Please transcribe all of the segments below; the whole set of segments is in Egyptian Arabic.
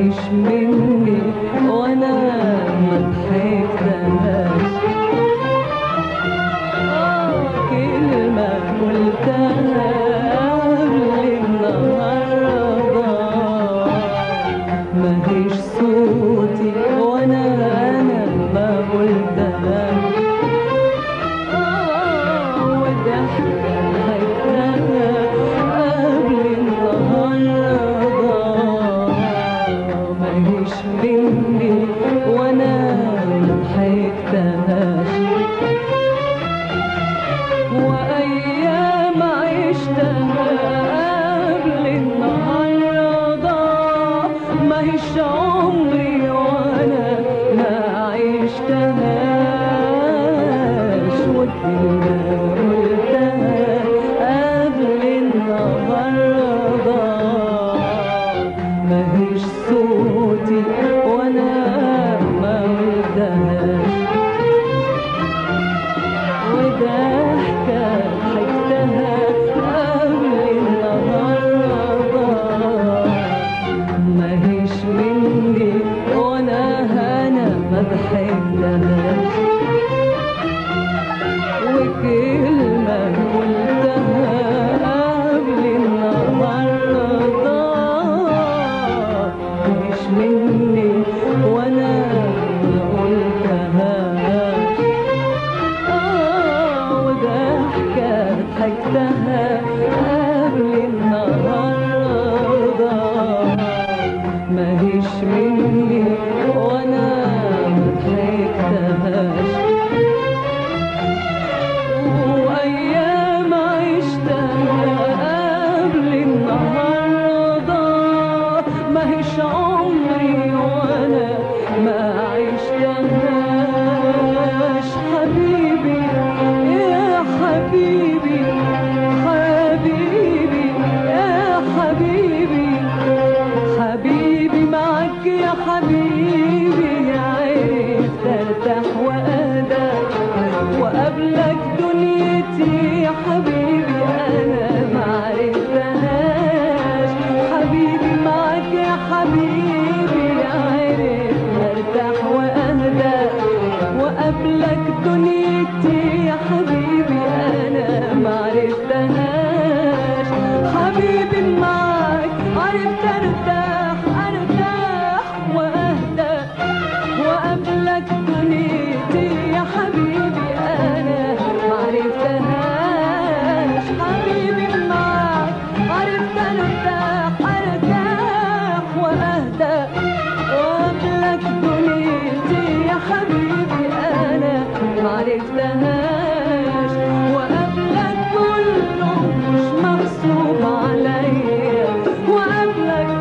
ماهيش مني وانا ما ضحكتهاش آه كلمة قلتها قبل النهاردة ماهيش صوتي وانا انا ما قلتهاش آه وضحكة ضحكتها قبل النهاردة ماهيش مني وانا ما ضحكتهاش وأيام عشتها قبل النهاردة ما هيش عمري وأنا ما عشتهاش وكلمة قلتها قبل النهاردة ما هيش صوتي وأنا ما قلتهاش وضحكة ضحكتها قبل النهاردة ماهيش مني وانا انا ما ضحكتهاش وكلمة قلتها قبل النهاردة مش مني وانا ما قلتهاش آه وضحكة ضحكتها قبل النهاردة ماهيش مني وانا ما ضحكتهاش وأيام عشتها قبل النهاردة ماهيش عمري وأنا ما عشتهاش حبيبي يا حبيبي حبيبي يا حبيبي حبيبي معك يا حبيبي عرفت ارتاح واهدى وقبلك دنيتي يا حبيبي انا ما عرفتهاش حبيبي معك يا حبيبي عرفت ارتاح واهدى وقبلك دنيتي يا حبيبي انا ما عرفتهاش حبيبي معك عرفت ارتاح ارتاح واهدى وقبلك دنيتي يا حبيبي انا ما عرفتهاش حبيبي معك عرفت ارتاح ارتاح واهدى وقبلك دنيتي يا حبيبي انا ما عرفتهاش وقبلك كله مش محسوب عليا وقبلك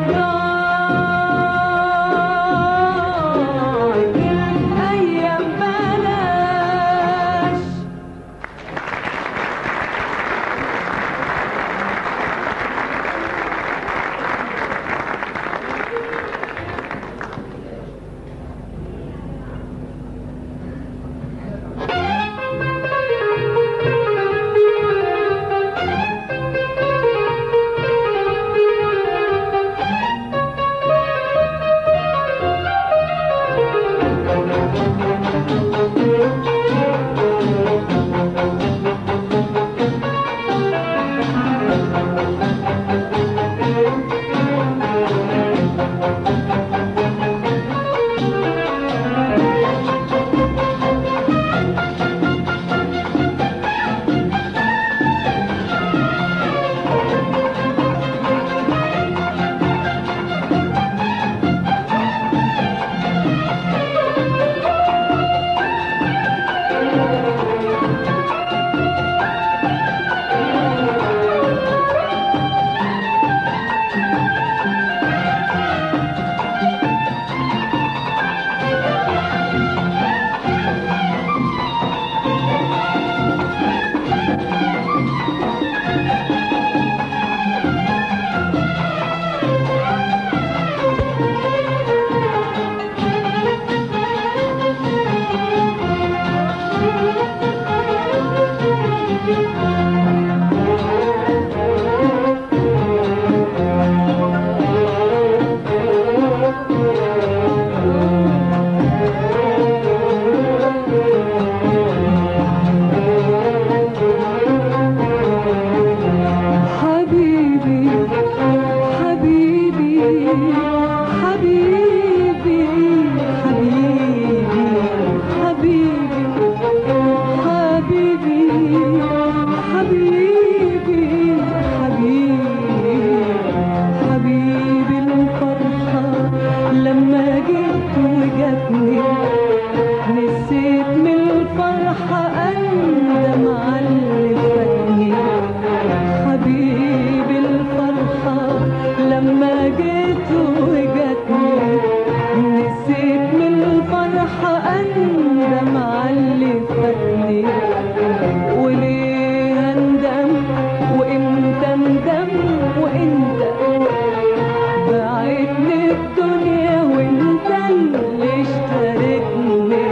حبيبي حبيبي حبيبي حبيبي حبيبي حبيبي حبيبي الفرحة لما جيت وجاتني نسيت من الفرحة أندم على اللي فاتني حبيبي الفرحة لما جيت وجاتني نسيت من الفرحة أندم على اللي فاتني وليه أندم وإمتى أندم وإمتى بعدني الدنيا وانت اللي اشتريتني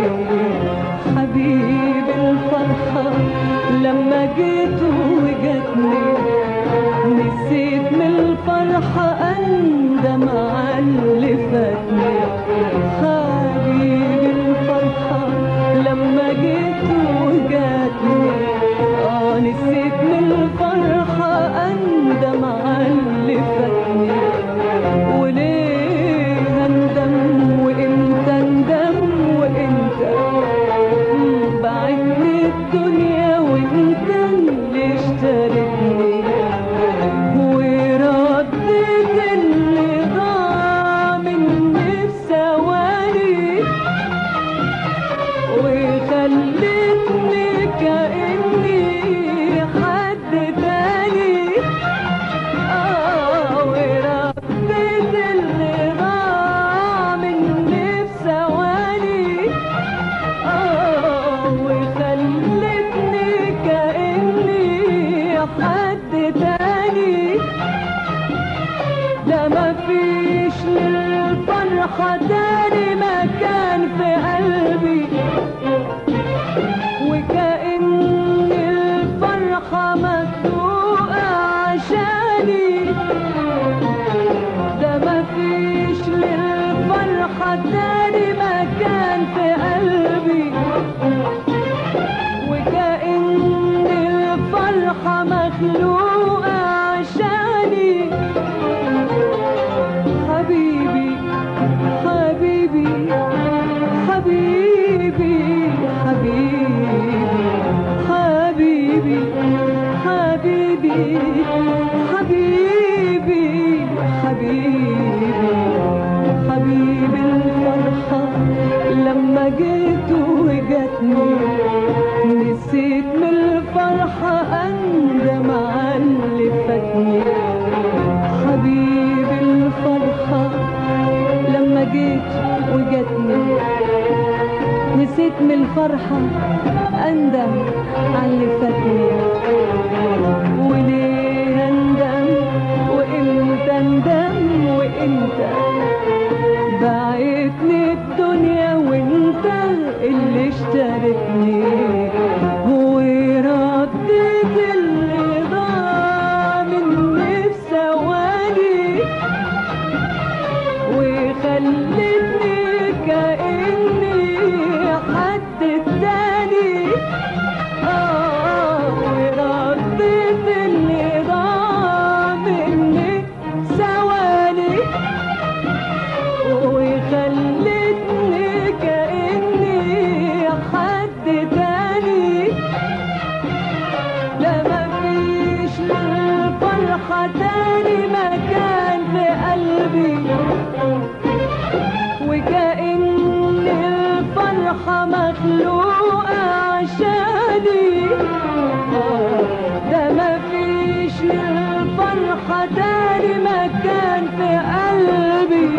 حبيبي الفرحة لما جيت وجاتني نسيت من الفرحة أندم على اللي فاتني حبيبي الفرحة لما جيت وجاتني اه نسيت من الفرحة أندم على اللي فاتني وليه هندم وامتى اندم وامتى بعدني الدنيا وانت اللي اشتريتني ورديت اللي ضاع مني في ثواني وخلتني كأني حد تاني آه ورديت اللي ضاع مني في ثواني آه وخلتني كأني حد تاني ده مفيش للفرحة تاني مكان في قلبي وكأن الفرحة مخلوقة عشاني ده مفيش للفرحة تاني مكان في قلبي وكأن الفرحة مخلوقة عشاني حبيبي حبيبي حبيبي حبيبي حبيبي حبيبي حبيبي حبيبي حبيبي الفرحة لما جيت وجاتني نسيت من الفرحة أندم على اللي فاتني حبيبي الفرحة لما جيت وجاتني نسيت من الفرحة أندم على اللي فاتني وليه أندم وإمتى أندم وإمتى بعتني الدنيا وانت اللي اشتريتني ورديت اللي ضاع مني في ثواني وخلتني كأني حد تاني آه ورديت اللي ضاع مني ثواني وخلتني كأني حد تاني لا مفيش للفرحة تاني مكان في قلبي وكأن الفرحة مخلوقة عشاني آه، ده مفيش للفرحة تاني مكان في قلبي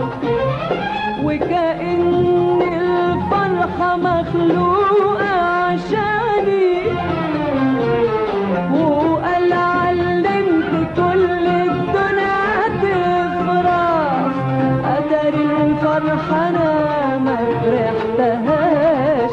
وكأن الفرحة مخلوقة عشاني وقال علمت كل الدنيا تفرح قدر الفرحة أنا ما فرحتهاش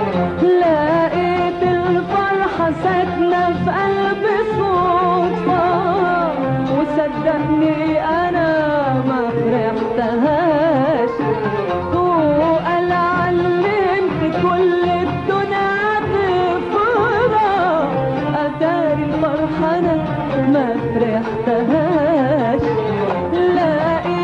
لقيت الفرحة ساكنة في قلبي صدفة وصدقني أنا ما فرحتهاش وقال علمت كل الدنيا تفرح أتاري الفرحة أنا ما فرحتهاش لقيت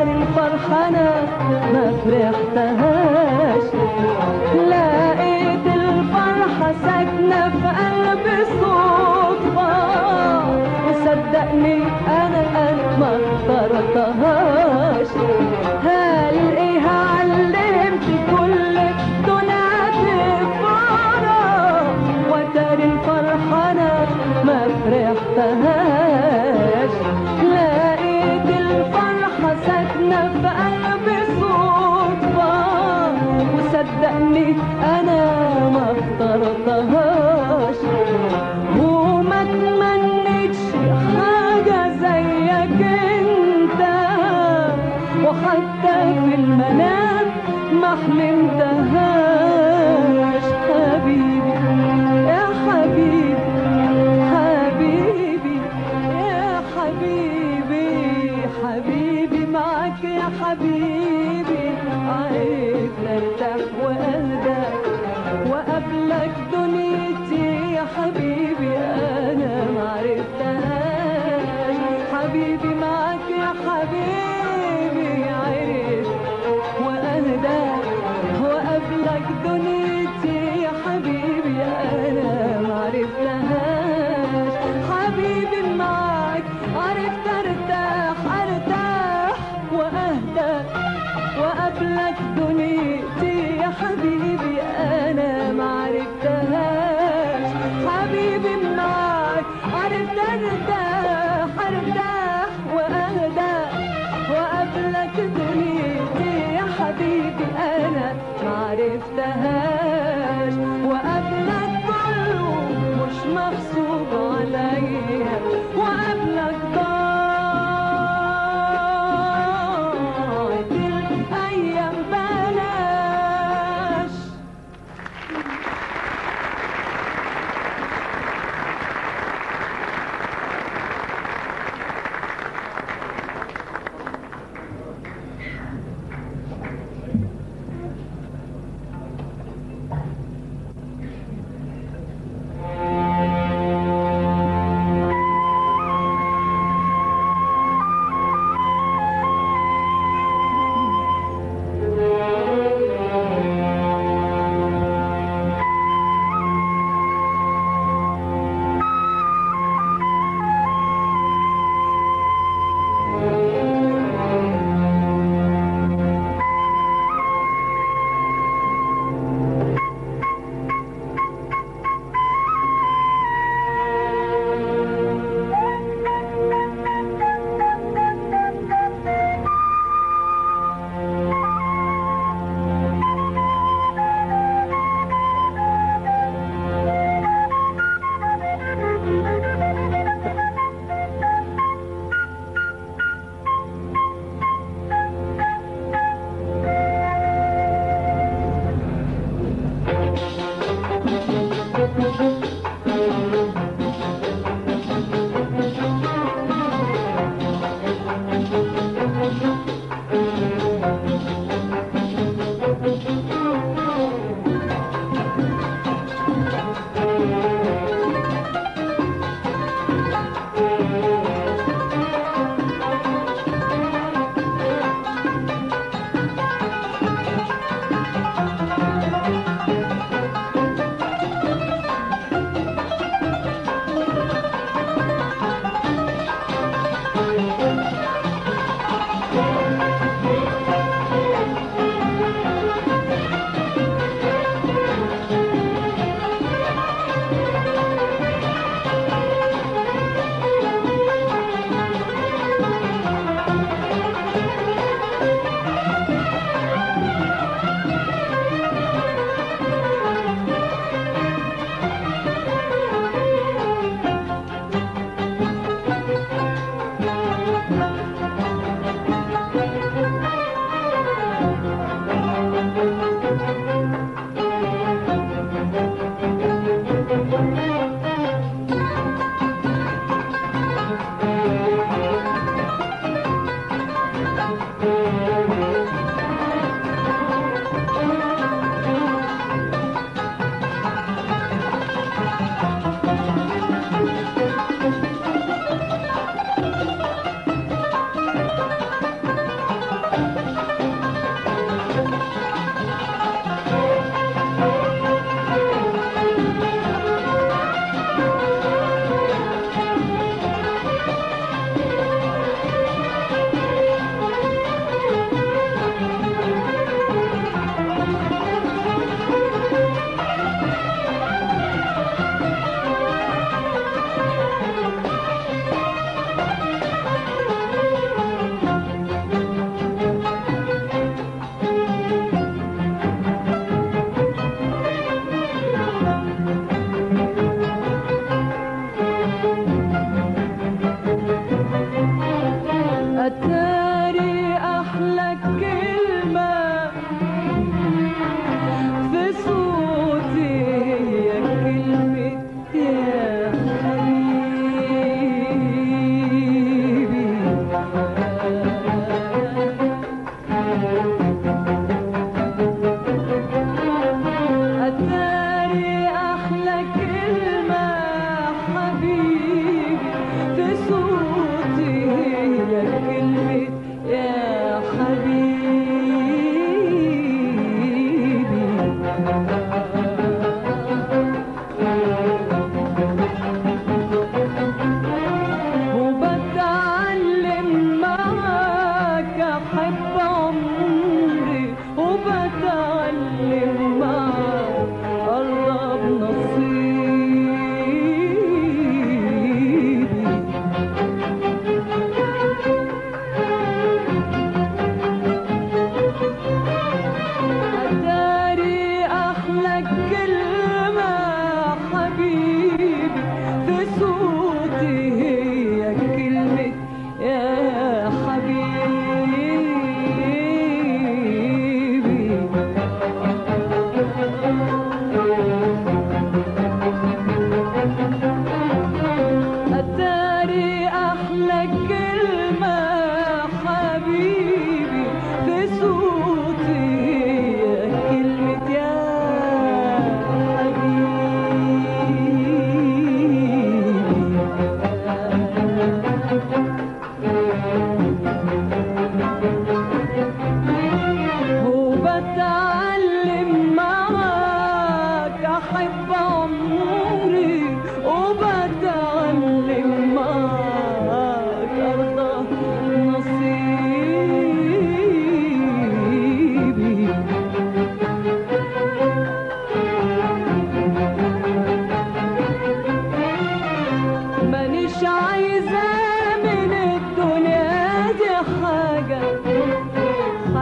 وتاري الفرحة أنا ما فرحتهاش لقيت الفرحة ساكنة في قلبي صدفة وصدقني أنا أنا ما اخترتهاش هلاقيها علمت كل الدنيا تفرح وتاري الفرحة أنا ما فرحتهاش لقيت الفرحة ساكنة في قلبي صدفة وصدقني أنا ما اخترتهاش وما تمنيتش حاجة زيك انت وحتى في المنام ما حلمتهاش حبيبي يا حبيبي حبيبي يا حبيبي حبيبي معاك يا حبيبي عايز ارتاح واهدى وقبلك دنيتي يا حبيبي انا معرفتهاش حبيبي معاك يا حبيبي عرفت واهدى وقبلك دنيتي يا حبيبي انا معرفتهاش حبيبي معاك عرفت ارتاح ارتاح واهدى وقبلك دنيتي يا حبيبي انا معرفتهاش حبيبي معاك عرفت ارتاح ارتاح واهدى وقبلك دنيتي يا حبيبي انا معرفتهاش وقبلك كله مش محسوب عليا وقبلك ضاعت الايام بلاش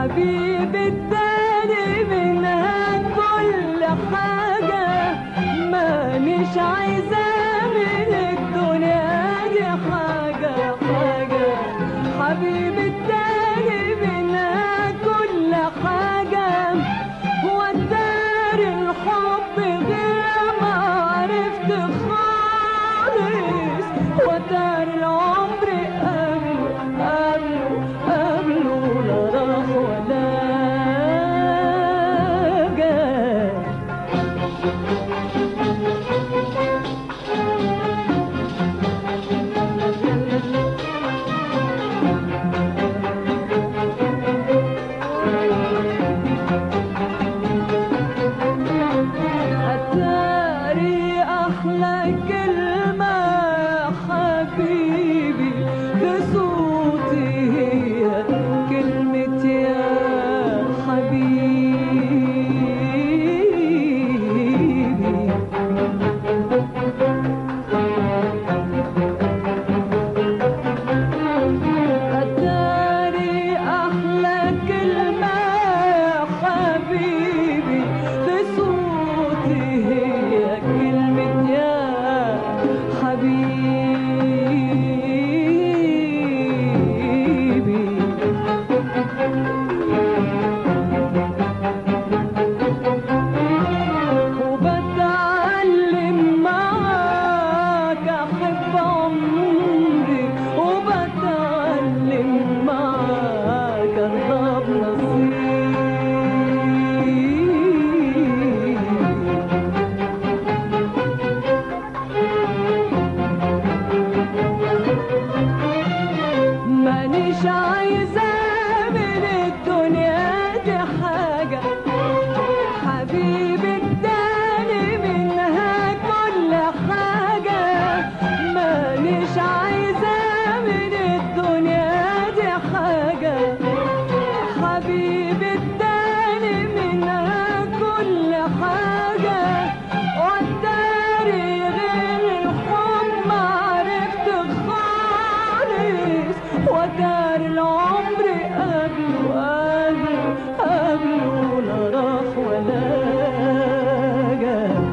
حبيبي اداني منها كل حاجة مانيش عايزة من الدنيا دي حاجة حاجة حبيبي اداني منها كل حاجة ودار الحب غير ما عرفت خالص ودار العمر قبله قبله قبله لا راح ولا جاي أتاري أحلى كلمة حبيبي بصوتي هي كلمة يا حبيبي أتاري أحلى كلمة يا حبيبي بصوتي هي كلمة يا حبيبي وبتعلم معاك احب عمري وبتعلم معاك اغضب نصيبي مانيش عايزة من الدنيا دي حاجة حبيبي اداني منها كل حاجة مانيش عايزة من الدنيا دي حاجة حبيبي اداني منها كل حاجة وداري غير الحب ما عرفت خالص ودار العمر قبله قبله قبله لا راح ولا جاي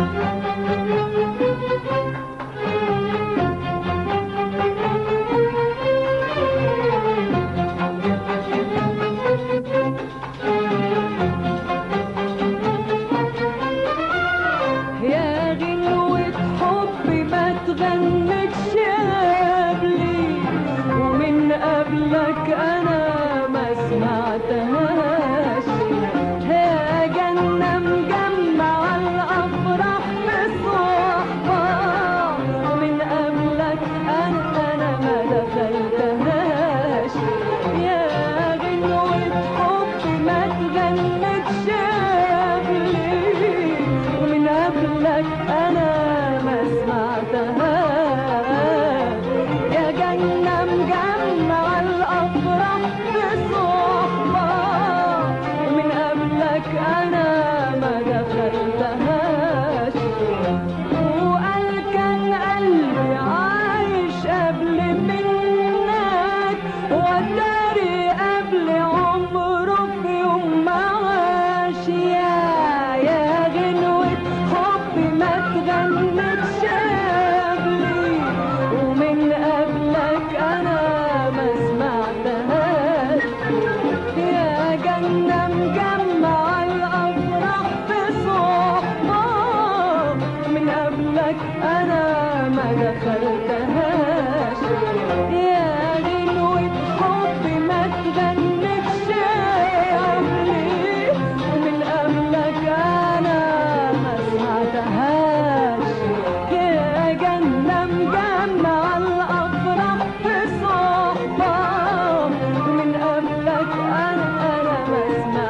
يا غنوة حبي ما تغنتش قبلي ومن قبلك أنا ما سمعتهاش يا جنة مجمع الأفراح بصحبة ومن قبلك أنا أنا ما دخلتهاش يا غنوة حبي ما تغنتش قبلي ومن قبلك انا ما سمعتهاش يا جنة مجمع الافراح بصحبة ومن قبلك انا ما دخلتهاش وقال كان قلبي عايش قبل منك وداري قبل عمره في يوم ما عاش يا يا غنوة حبي ما تغنتش قبلي ومن قبلك انا ما سمعتهاش يا جنة مجمع الأفراح بصحبة من قبلك أنا ما دخلتهاش يا غنوة حبي ما تغنتش قبلي ومن قبلك أنا ما سمعتهاش يا جنة مجمع الأفراح بصحبة من قبلك أنا أنا ما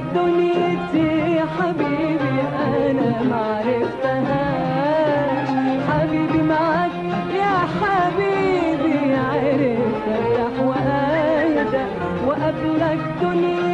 دنيتي يا حبيبي انا معرفتهاش حبيبي معاك يا حبيبي عرفت ارتاح واهدى وقبلك دنيتي